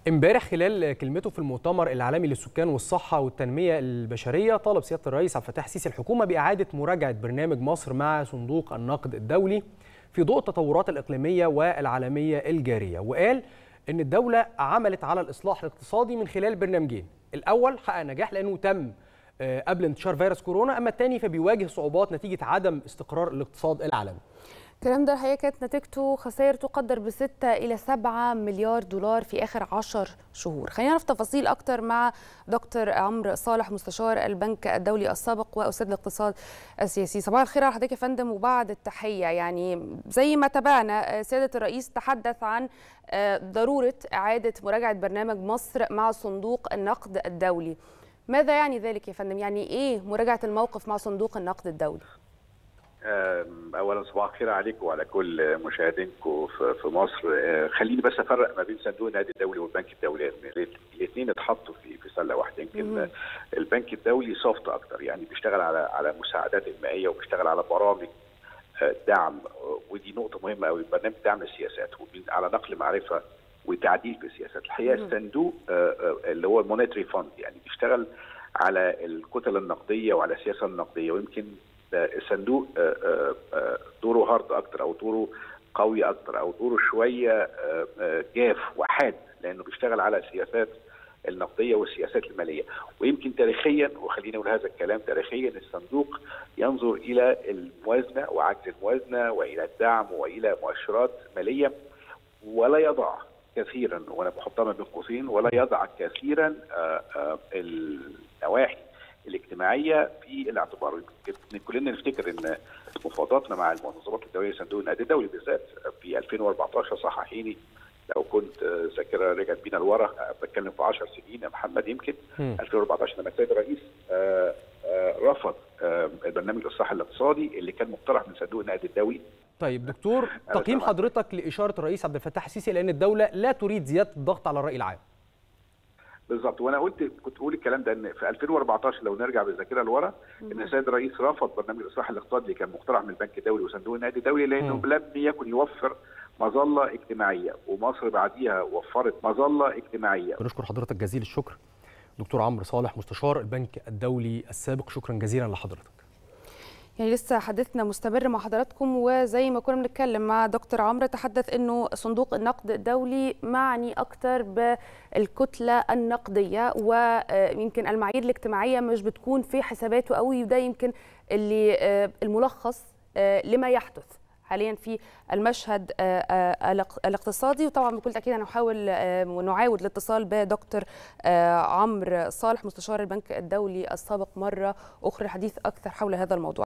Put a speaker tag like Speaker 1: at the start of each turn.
Speaker 1: امبارح خلال كلمته في المؤتمر العالمي للسكان والصحة والتنمية البشرية طالب سيادة الرئيس عبد الفتاح السيسي الحكومة بإعادة مراجعة برنامج مصر مع صندوق النقد الدولي في ضوء التطورات الإقليمية والعالمية الجارية وقال إن الدولة عملت على الإصلاح الاقتصادي من خلال برنامجين الأول حقق نجاح لأنه تم قبل انتشار فيروس كورونا أما الثاني فبيواجه صعوبات نتيجة عدم استقرار الاقتصاد العالمي
Speaker 2: الكلام ده الحقيقه كانت نتيجته خسائر تقدر ب 6 الى 7 مليار دولار في اخر 10 شهور خلينا نعرف تفاصيل اكتر مع دكتور عمرو صالح مستشار البنك الدولي السابق واستاذ الاقتصاد السياسي صباح الخير على حضرتك يا فندم وبعد التحيه يعني زي ما تابعنا سياده الرئيس تحدث عن ضروره اعاده مراجعه برنامج مصر مع صندوق النقد الدولي ماذا يعني ذلك يا فندم يعني ايه مراجعه الموقف مع صندوق النقد الدولي
Speaker 3: اولا صباح الخير عليكم وعلى كل مشاهدينكم في مصر خليني بس افرق ما بين صندوق النقد الدولي والبنك الدولي الاثنين اتحطوا في في سله واحده يمكن البنك الدولي سوفت اكتر يعني بيشتغل على على مساعدات المائيه وبيشتغل على برامج دعم ودي نقطه مهمه قوي برنامج دعم السياسات على نقل معرفه وتعديل في السياسات الحقيقه الصندوق اللي هو المونيتري فاند يعني بيشتغل على الكتل النقديه وعلى السياسه النقديه ويمكن الصندوق دوره هارد اكتر او دوره قوي اكتر او دوره شويه جاف وحاد لانه بيشتغل على السياسات النقديه والسياسات الماليه ويمكن تاريخيا وخلينا نقول هذا الكلام تاريخيا الصندوق ينظر الى الموازنه وعجز الموازنه والى الدعم والى مؤشرات ماليه ولا يضع كثيرا وانا بحطها بين قوسين ولا يضع كثيرا النواحي الاجتماعيه في الاعتبار كلنا نفتكر ان مفاوضاتنا مع المنظمات الدوليه صندوق النقد الدولي بالذات في 2014 صححيني لو كنت ذاكره رجعت بينا لورا بتكلم في 10 سنين يا محمد يمكن م. 2014 لما السيد الرئيس آآ آآ رفض البرنامج الاصلاح الاقتصادي اللي كان مقترح من صندوق النقد الدولي
Speaker 1: طيب دكتور تقييم حضرتك لاشاره الرئيس عبد الفتاح السيسي لان الدوله لا تريد زياده الضغط على الراي العام
Speaker 3: بالظبط وانا قلت كنت بقول الكلام ده ان في 2014 لو نرجع بالذاكره لورا ان السيد الرئيس رفض برنامج الاصلاح الاقتصادي اللي كان مقترح من البنك الدولي وصندوق النقد الدولي لانه لم يكن يوفر مظله اجتماعيه ومصر بعديها وفرت مظله اجتماعيه
Speaker 1: بنشكر حضرتك جزيل الشكر دكتور عمرو صالح مستشار البنك الدولي السابق شكرا جزيلا لحضرتك
Speaker 2: يعني لسه حديثنا مستمر مع حضراتكم وزي ما كنا بنتكلم مع دكتور عمرو تحدث انه صندوق النقد الدولي معني اكتر بالكتله النقديه ويمكن المعايير الاجتماعيه مش بتكون في حساباته قوي وده يمكن اللي الملخص لما يحدث حاليا في المشهد الاقتصادي وطبعا بكل تاكيد هنحاول ونعاود الاتصال بدكتور عمرو صالح مستشار البنك الدولي السابق مره اخرى الحديث اكثر حول هذا الموضوع